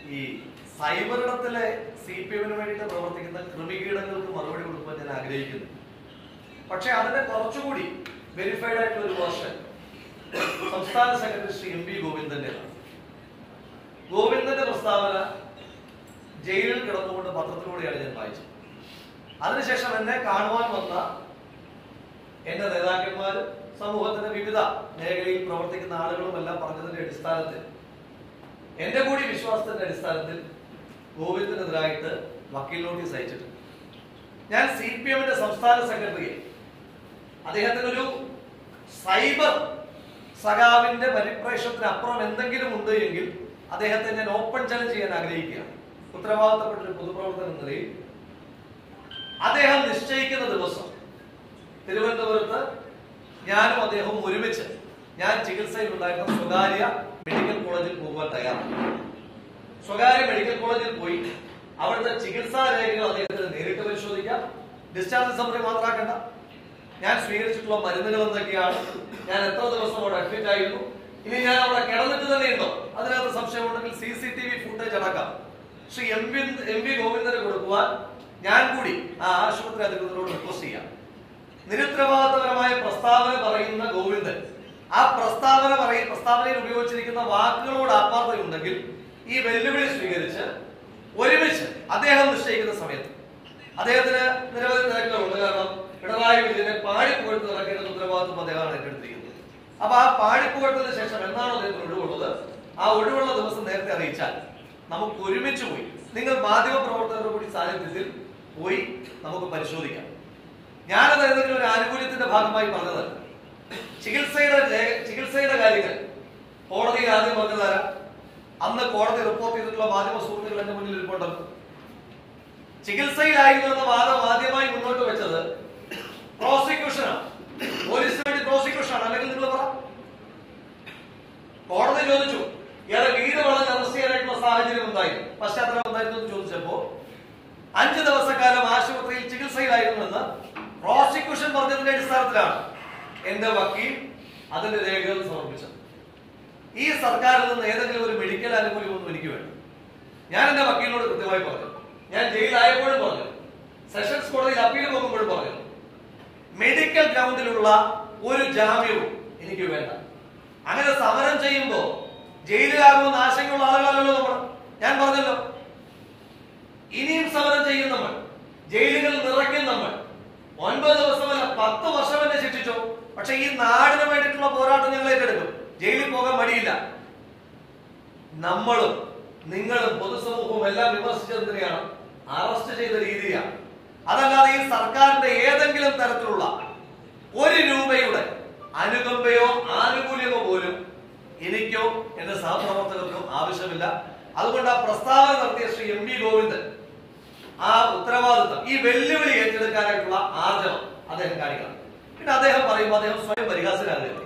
ഈ cyber ഇടത്തിലെ C P എമ്മിന് വേണ്ടിയിട്ട് പ്രവർത്തിക്കുന്ന കൃമികീടങ്ങൾക്ക് മറുപടി കൊടുക്കുവാൻ ഞാൻ ആഗ്രഹിക്കുന്നു പക്ഷെ അതിന്റെ കുറച്ചുകൂടി വെരിഫൈഡ് ആയിട്ടുള്ള ഒരു വേർഷൻ സംസ്ഥാന സെക്രട്ടറി ശ്രീ എം പി ഗോവിന്ദന്റെ ഗോവിന്ദന്റെ പ്രസ്താവന ജയിലിൽ കിടന്നുകൊണ്ട് പത്രത്തിലൂടെയാണ് ഞാൻ വായിച്ചത് അതിനുശേഷം എന്നെ കാണുവാൻ വന്ന എന്റെ നേതാക്കന്മാരും സമൂഹത്തിന്റെ വിവിധ മേഖലയിൽ പ്രവർത്തിക്കുന്ന ആളുകളും എല്ലാം പറഞ്ഞതിന്റെ അടിസ്ഥാനത്തിൽ എന്റെ കൂടി വിശ്വാസത്തിന്റെ അടിസ്ഥാനത്തിൽ ഗോവിന്ദനെതിരായിട്ട് വക്കീൽ നോട്ടീസ് അയച്ചിട്ടുണ്ട് ഞാൻ സി പി എമ്മിന്റെ സംസ്ഥാന സെക്രട്ടറിയെ അദ്ദേഹത്തിന് ഒരു സൈബർ സഖാവിന്റെ പരിപ്രേഷണത്തിന് അപ്പുറം എന്തെങ്കിലും ഉണ്ട് എങ്കിൽ അദ്ദേഹത്തെ ഞാൻ ഓപ്പൺ ചലഞ്ച് ചെയ്യാൻ ആഗ്രഹിക്കുകയാണ് ഉത്തരവാദിത്തപ്പെട്ട ഒരു പൊതുപ്രവർത്തകൻ എന്ന നിലയിൽ അദ്ദേഹം നിശ്ചയിക്കുന്ന ദിവസം തിരുവനന്തപുരത്ത് ഞാനും അദ്ദേഹവും ഒരുമിച്ച് ഞാൻ ചികിത്സയിൽ ഉണ്ടായിരുന്ന സ്വകാര്യ മെഡിക്കൽ കോളേജിൽ പോകാൻ തയ്യാറാണ് സ്വകാര്യ മെഡിക്കൽ കോളേജിൽ പോയി അവിടുത്തെ ചികിത്സാ രേഖകൾ അദ്ദേഹത്തിന് നേരിട്ട് പരിശോധിക്കാം ഡിസ്ചാർജ് സമ്മറി മാത്രമാക്കണ്ട ഞാൻ സ്വീകരിച്ചിട്ടുള്ള മരുന്നുകൾ എന്തൊക്കെയാണ് ഞാൻ എത്ര ദിവസം അവിടെ അഡ്മിറ്റ് ആയിരുന്നു ഇനി ഞാൻ അവിടെ കിടന്നിട്ട് തന്നെ ഉണ്ടോ അതിനകത്ത് സംശയമുണ്ടെങ്കിൽ C C T V footage അടക്കാം Shri M V M V ഗോവിന്ദന് കൊടുക്കുവാൻ ഞാൻ കൂടി ആ ആശുപത്രി അധികൃതരോട് റിക്വസ്റ്റ് ചെയ്യാം നിരുത്തരവാദിത്തപരമായ പ്രസ്താവന പറയുന്ന ഗോവിന്ദൻ ആ പ്രസ്താവന പറയും പ്രസ്താവനയിൽ ഉപയോഗിച്ചിരിക്കുന്ന വാക്കുകളോട് ആത്മാർത്ഥതയുണ്ടെങ്കിൽ ഈ വെല്ലുവിളി സ്വീകരിച്ച് ഒരുമിച്ച് അദ്ദേഹം നിശ്ചയിക്കുന്ന സമയത്ത് അദ്ദേഹത്തിന് നിരവധി നിരക്കുകളുണ്ട് കാരണം പിണറായി വിജയനെ പാടിപ്പുകഴ്ത്ത് നടക്കേണ്ട ഉത്തരവാദിത്വം അദ്ദേഹമാണ് ഏറ്റെടുത്തിരിക്കുന്നത് അപ്പൊ ആ പാടിപ്പുകഴ്ത്തതിന് ശേഷം എന്നാണോ അദ്ദേഹത്തിന് ഒഴിവുള്ളത് ആ ഒഴിവുള്ള ദിവസം നേരത്തെ അറിയിച്ചാൽ നമുക്ക് ഒരുമിച്ച് പോയി നിങ്ങൾ മാധ്യമ പ്രവർത്തകരുടെ കൂടി സാന്നിധ്യത്തിൽ പോയി നമുക്ക് പരിശോധിക്കാം ഞാനത് ഏതെങ്കിലും ഒരു ആനുകൂല്യത്തിന്റെ ഭാഗമായി പറഞ്ഞതല്ല ചികിത്സയുടെ രേ- ചികിത്സയുടെ കാര്യങ്ങൾ കോടതിയിൽ ആദ്യം പറഞ്ഞതാരാ അന്ന് കോടതി റിപ്പോർട്ട് ചെയ്തിട്ടുള്ള മാധ്യമ സുഹൃത്തുക്കൾ എന്റെ മുന്നിൽ ഇരിപ്പുണ്ടല്ലോ ചികിത്സയിലായിരുന്നു എന്ന വാദം ആദ്യമായി മുന്നോട്ട് വെച്ചത് പ്രോസിക്യൂഷനാണ് പോലീസിന് വേണ്ടി പ്രോസിക്യൂഷൻ അല്ലെങ്കിൽ നിങ്ങൾ പറ കോടതി ചോദിച്ചു ഇയാളെ വീട് വളഞ്ഞ് അറസ്റ്റ് ചെയ്യാനായിട്ടുള്ള സാഹചര്യം ഉണ്ടായിരുന്നു പശ്ചാത്തലം ഉണ്ടായിരുന്നു എന്ന് ചോദിച്ചപ്പോ അഞ്ചു ദിവസക്കാലം ആശുപത്രിയിൽ ചികിത്സയിലായിരുന്നുവെന്ന് പ്രോസിക്യൂഷൻ പറഞ്ഞതിന്റെ അടിസ്ഥാനത്തിലാണ് എന്റെ വക്കീൽ അതിന്റെ രേഖകൾ സമർപ്പിച്ചത് ഈ സർക്കാരിൽ നിന്ന് ഏതെങ്കിലും ഒരു മെഡിക്കൽ ആനുകൂല്യമൊന്നും എനിക്ക് വേണ്ട ഞാൻ എന്റെ വക്കീലിനോട് കൃത്യമായി പറഞ്ഞു ഞാൻ ജയിലായപ്പോഴും പറഞ്ഞു സെഷൻസ് കോടതിയിൽ അപ്പീൽ പോകുമ്പോഴും പറഞ്ഞു മെഡിക്കൽ ഗ്രൗണ്ടിലുള്ള ഒരു ജാമ്യവും എനിക്ക് വേണ്ട അങ്ങനെ സമരം ചെയ്യുമ്പോ ജയിലിലാകുമെന്ന് ആശങ്കയുള്ള ആളുകളല്ലല്ലോ നമ്മൾ ഞാൻ പറഞ്ഞല്ലോ ഇനിയും സമരം ചെയ്യും നമ്മൾ ജയിലുകൾ നിറയ്ക്കും നമ്മൾ ഒൻപത് ദിവസമല്ല പത്ത് വർഷം എന്നെ ശിക്ഷിച്ചു പക്ഷെ ഈ നാടിന് വേണ്ടിയിട്ടുള്ള പോരാട്ടം ഞങ്ങൾ ഏറ്റെടുക്കും ജയിലിൽ പോകാൻ മടിയില്ല നമ്മളും നിങ്ങളും പൊതുസമൂഹവും എല്ലാം വിമർശിച്ചതിനെയാണ് അറസ്റ്റ് ചെയ്ത രീതിയാണ് അതല്ലാതെ ഈ സർക്കാരിന്റെ ഏതെങ്കിലും തരത്തിലുള്ള ഒരു രൂപയുടെ അനുകമ്പയോ ആനുകൂല്യമോ പോലും എനിക്കോ എന്റെ സഹപ്രവർത്തകർക്കും ആവശ്യമില്ല അതുകൊണ്ട് ആ പ്രസ്താവന നടത്തിയ ശ്രീ എം വി ഗോവിന്ദൻ ആ ഉത്തരവാദിത്തം ഈ വെല്ലുവിളി ഏറ്റെടുക്കാനായിട്ടുള്ള ആർജവം അദ്ദേഹം കാണിക്കണം പിന്നെ അദ്ദേഹം പറയുമ്പോൾ അദ്ദേഹം സ്വയം പരിഹാസനാകുകയാണ്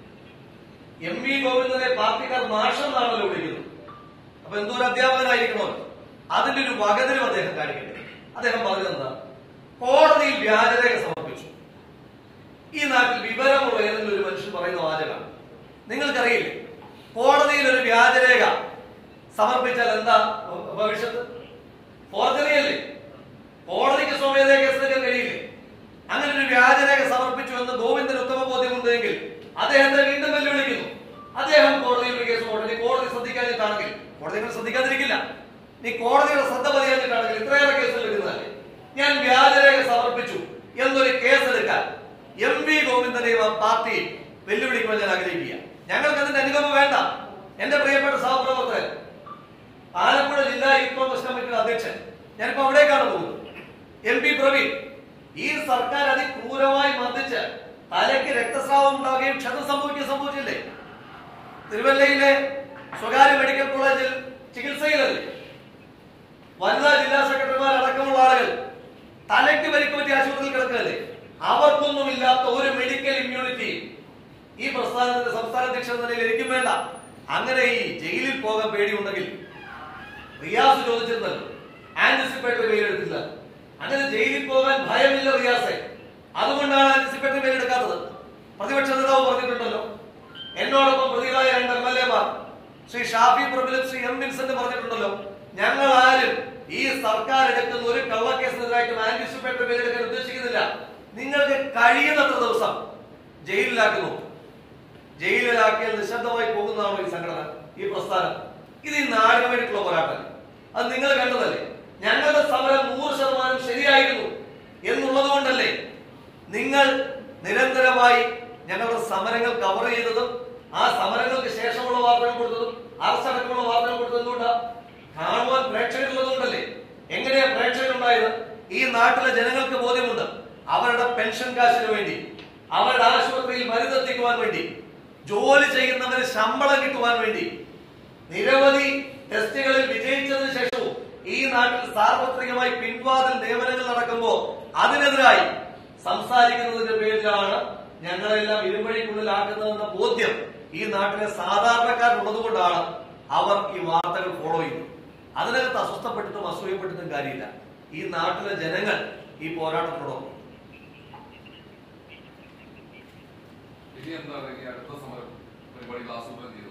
എം വി ഗോവിന്ദനെ പാർട്ടിക്കാർ മാഷെന്നാണല്ലോ വിളിക്കുന്നത് അപ്പൊ എന്തോ ഒരു അധ്യാപകനായിരിക്കണോ അതിന്റെ ഒരു വകതിരും അദ്ദേഹം കാണിക്കട്ടെ അദ്ദേഹം പറഞ്ഞത് എന്താ കോടതിയിൽ വ്യാജരേഖ സമർപ്പിച്ചു ഈ നാട്ടിൽ വിവരമുള്ള ഏതെങ്കിലും ഒരു മനുഷ്യൻ പറയുന്ന വാചകമാണ് നിങ്ങൾക്കറിയില്ലേ കോടതിയിൽ ഒരു വ്യാജരേഖ സമർപ്പിച്ചാൽ എന്താ ഭവിഷ്യത്ത് ഫോർജറിയല്ലേ കോടതിക്ക് സ്വമേധയാ കേസെടുക്കാൻ കഴിയില്ലേ അങ്ങനെ ഒരു വ്യാജരേഖ സമർപ്പിച്ചു എന്ന് ഗോവിന്ദന് ഉത്തമ ബോധ്യമുണ്ടെങ്കിൽ അദ്ദേഹത്തെ വീണ്ടും വെല്ലുവിളിക്കുന്നു അദ്ദേഹം കോടതിയിൽ ഒരു കേസ് ഉടനെ കോടതി ശ്രദ്ധിക്കാഞ്ഞിട്ടാണെങ്കിൽ കോടതി അങ്ങനെ ശ്രദ്ധിക്കാതിരിക്കില്ല നീ കോടതിയുടെ ശ്രദ്ധ പതിയാഞ്ഞിട്ടാണെങ്കിൽ ഇത്രയേറെ കേസുകൾ എടുക്കുന്നതല്ലേ ഞാൻ വ്യാജരേഖ സമർപ്പിച്ചു എന്നൊരു കേസ് എടുക്കാൻ എം വി ഗോവിന്ദനെയും ആ പാർട്ടി വെല്ലുവിളിക്കുവാൻ ഞാൻ ആഗ്രഹിക്കുക ഞങ്ങൾക്ക് അതിന്റെ അനുഗമനം വേണ്ട എന്റെ പ്രിയപ്പെട്ട സഹപ്രവർത്തകൻ ആലപ്പുഴ ജില്ലാ യൂത്ത് കോൺഗ്രസ് കമ്മിറ്റിയുടെ അധ്യക്ഷൻ ഞാനിപ്പോ അവിടേക്കാണ് പോകുന്നത് എം പി പ്രവീൺ ഈ സർക്കാർ അതിക്രൂരമായി മർദ്ദിച്ച് തലയ്ക്ക് രക്തസ്രാവം ഉണ്ടാവുകയും ക്ഷതം സംഭവിക്കുകയും സംഭവിച്ചില്ലേ തിരുവല്ലയിലെ സ്വകാര്യ മെഡിക്കൽ കോളേജിൽ ചികിത്സയിലല്ലേ വനിതാ ജില്ലാ സെക്രട്ടറിമാർ അടക്കമുള്ള ആളുകൾ തലയ്ക്ക് പരിക്ക് പറ്റിയ ആശുപത്രിയിൽ കിടക്കുകയല്ലേ അവർക്കൊന്നുമില്ലാത്ത ഒരു മെഡിക്കൽ ഇമ്മ്യൂണിറ്റി ഈ പ്രസ്ഥാനത്തിന്റെ സംസ്ഥാന അധ്യക്ഷ എന്ന നിലയിൽ എനിക്കും വേണ്ട അങ്ങനെ ഈ ജയിലിൽ പോകാൻ പേടിയുണ്ടെങ്കിൽ റിയാസ് ചോദിച്ചിരുന്നല്ലോ ആന്റിസിപ്പേറ്ററി മെയിൽ എടുത്തില്ല അങ്ങനെ ജയിലിൽ പോകാൻ ഭയമില്ല റിയാസെ അതുകൊണ്ടാണ് ആന്റിസിപ്പേറ്ററി മെയിൽ എടുക്കാത്തത് പ്രതിപക്ഷ നേതാവ് പറഞ്ഞിട്ടുണ്ടല്ലോ എന്നോടൊപ്പം പ്രതികളായ രണ്ട് എം എൽ എമാർ ശ്രീ ഷാഫി പ്രബിലും ശ്രീ എം വിൻസെന്റ് പറഞ്ഞിട്ടുണ്ടല്ലോ ഞങ്ങൾ ആരും ഈ സർക്കാർ എടുക്കുന്ന ഒരു കള്ളക്കേസിനെതിരായിട്ട് ആന്റിസിപ്പേറ്ററി പേരെടുക്കാൻ ഉദ്ദേശിക്കുന്നില്ല നിങ്ങൾക്ക് കഴിയുന്നത്ര ദിവസം ജയിലിലാക്കുന്നു ജയിലിലാക്കിയാൽ നിശബ്ദമായി പോകുന്നതാണോ ഈ സംഘടന ഈ പ്രസ്ഥാനം ഇത് ഈ നാടിന് വേണ്ടിയിട്ടുള്ള പോരാട്ടം അത് നിങ്ങൾ കണ്ടതല്ലേ ഞങ്ങളുടെ സമരം നൂറ് ശതമാനം ശരിയായിരുന്നു എന്നുള്ളത് കൊണ്ടല്ലേ നിങ്ങൾ നിരന്തരമായി ഞങ്ങളുടെ സമരങ്ങൾ കവർ ചെയ്തതും ആ സമരങ്ങൾക്ക് ശേഷമുള്ള വാർത്തകൾ കൊടുത്തതും അറസ്റ്റ് അടക്കമുള്ള വാർത്തകൾ കൊടുത്തതും എന്തുകൊണ്ടാ കാണുവാൻ പ്രേക്ഷകരുള്ളത് കൊണ്ടല്ലേ എങ്ങനെയാ പ്രേക്ഷകരുണ്ടായത് ഈ നാട്ടിലെ ജനങ്ങൾക്ക് ബോധ്യമുണ്ട് അവരുടെ പെൻഷൻ കാശിന് വേണ്ടി അവരുടെ ആശുപത്രിയിൽ മരുന്നെത്തിക്കുവാൻ വേണ്ടി ജോലി ചെയ്യുന്നവന് ശമ്പളം കിട്ടുവാൻ വേണ്ടി നിരവധി ടെസ്റ്റുകളിൽ വിജയിച്ചതിന് ശേഷവും ഈ നാട്ടിൽ സാർവത്രികമായി പിൻവാതിൽ നിയമനങ്ങൾ നടക്കുമ്പോൾ അതിനെതിരായി സംസാരിക്കുന്നതിന്റെ പേരിലാണ് ഞങ്ങളെല്ലാം ഇരുവഴിക്കുള്ളിലാക്കുന്നതെന്ന ബോധ്യം ഈ നാട്ടിലെ സാധാരണക്കാരുള്ളതുകൊണ്ടാണ് അവർ ഈ വാർത്തകൾ ഫോളോ ചെയ്യുന്നത് അതിനകത്ത് അസ്വസ്ഥപ്പെട്ടിട്ടും അസൂയപ്പെട്ടിട്ടും കാര്യമില്ല ഈ നാട്ടിലെ ജനങ്ങൾ ഈ പോരാട്ടത്തോടൊപ്പം ഇനി എന്താണ് ഇനി അടുത്ത സമരം പരിപാടികൾ ആസൂത്രണം ചെയ്തോ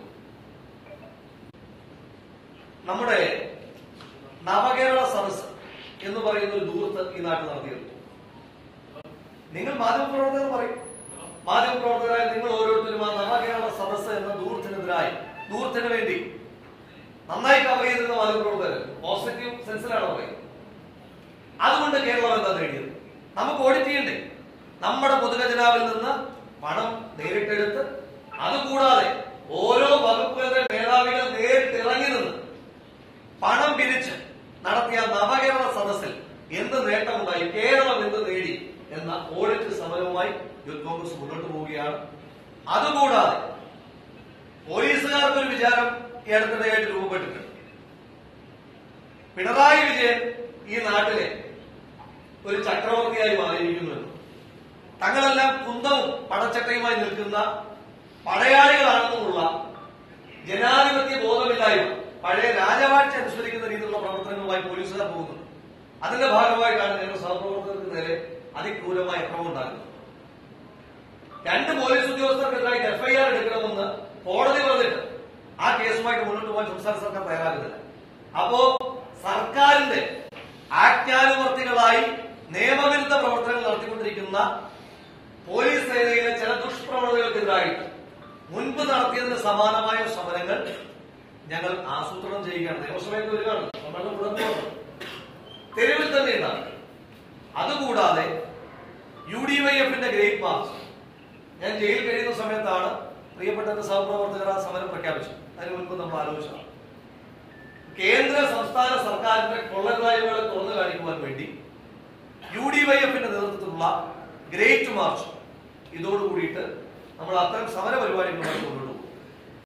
നമ്മുടെ നവകേരള സദസ് എന്ന് പറയുന്ന ഒരു ദൂരത്ത് ഈ നാട്ടിൽ നടത്തിയത് നിങ്ങൾ മാധ്യമപ്രവർത്തകർ പറയും മാധ്യമപ്രവർത്തകരായ നിങ്ങൾ ഓരോരുത്തരും ആ നവകേരള സദസ് എന്ന ദൂരത്തിനെതിരായി ദൂരത്തിന് വേണ്ടി നന്നായി കവർ ചെയ്തിരുന്ന മാധ്യമപ്രവർത്തകർ പോസിറ്റീവ് സെൻസിലാണ് പറയുന്നത് അതുകൊണ്ട് കേരളം എന്താ നേടിയത് നമുക്ക് ഓഡിറ്റ് ചെയ്യണ്ടേ നമ്മുടെ പൊതുഖജനാവിൽ നിന്ന് പണം നേരിട്ടെടുത്ത് അതുകൂടാതെ ഓരോ വകുപ്പുകളുടെ മേധാവികൾ നേരിട്ട് ഇറങ്ങി നിന്ന് പണം പിരിച്ച് നടത്തിയ നവകേരള സദസ്സിൽ എന്ത് നേട്ടമുണ്ടായി കേരളം എന്ത് നേടി എന്ന ഓഡിറ്റ് സമരവുമായി യൂത്ത് കോൺഗ്രസ് മുന്നോട്ട് പോവുകയാണ് അതുകൂടാതെ പോലീസുകാർക്കൊരു വിചാരം ഈ അടുത്തിടെയായിട്ട് രൂപപ്പെട്ടിട്ടുണ്ട് പിണറായി വിജയൻ ഈ നാട്ടിലെ ഒരു ചക്രവർത്തിയായി മാറിയിരിക്കുന്നുവെന്നും തങ്ങളെല്ലാം കുന്തവും പടച്ചട്ടയുമായി നിൽക്കുന്ന പടയാളികളാണെന്നുമുള്ള ജനാധിപത്യ ബോധമില്ലായ്മ പഴയ രാജവാഴ്ച അനുസരിക്കുന്ന രീതിയിലുള്ള പ്രവർത്തനങ്ങളുമായി പോലീസുകാർ പോകുന്നു അതിന്റെ ഭാഗമായിട്ടാണ് ഞങ്ങൾ സഹപ്രവർത്തകർക്ക് നേരെ അതിക്രൂരമായ അക്രമം ഉണ്ടാകുന്നത് രണ്ട് പോലീസ് ഉദ്യോഗസ്ഥർക്കെതിരായിട്ട് എഫ്ഐആർ എടുക്കണമെന്ന് കോടതി പറഞ്ഞിട്ട് ആ കേസുമായിട്ട് മുന്നോട്ട് പോകാൻ സംസ്ഥാന സർക്കാർ തയ്യാറാകുന്നില്ല അപ്പോ സർക്കാരിന്റെ ആജ്ഞാനുവർത്തികളായി നിയമവിരുദ്ധ പ്രവർത്തനങ്ങൾ നടത്തിക്കൊണ്ടിരിക്കുന്ന പോലീസ് സേനയിലെ ചില ദുഷ്പ്രവണതകൾക്കെതിരായിട്ട് മുൻപ് നടത്തിയതിന് സമാനമായ സമരങ്ങൾ ഞങ്ങൾ ആസൂത്രണം ചെയ്യുകയാണ് നിയമസഭയിൽ വരികയാണ് നമ്മളുടെ കുടുംബം തെരുവിൽ തന്നെ ഉണ്ടാകും അതുകൂടാതെ യു ഡി വൈ എഫിന്റെ ഗ്രേറ്റ് മാർച്ച് ഞാൻ ജയിലിൽ കഴിയുന്ന സമയത്താണ് പ്രിയപ്പെട്ട എന്റെ സഹപ്രവർത്തകർ ആ സമരം പ്രഖ്യാപിച്ചത് അതിന് മുൻപ് നമ്മൾ ആലോചിച്ചതാണ് കേന്ദ്ര സംസ്ഥാന സർക്കാരിന്റെ കൊള്ളരുതായ്മകളെ തുറന്നു കാണിക്കുവാൻ വേണ്ടി യു ഡി വൈ എഫിന്റെ നേതൃത്വത്തിലുള്ള ഗ്രേറ്റ് മാർച്ച് ഇതോടുകൂടിയിട്ട് നമ്മൾ അത്തരം സമര പരിപാടികളുമായി കൊണ്ടുപോകും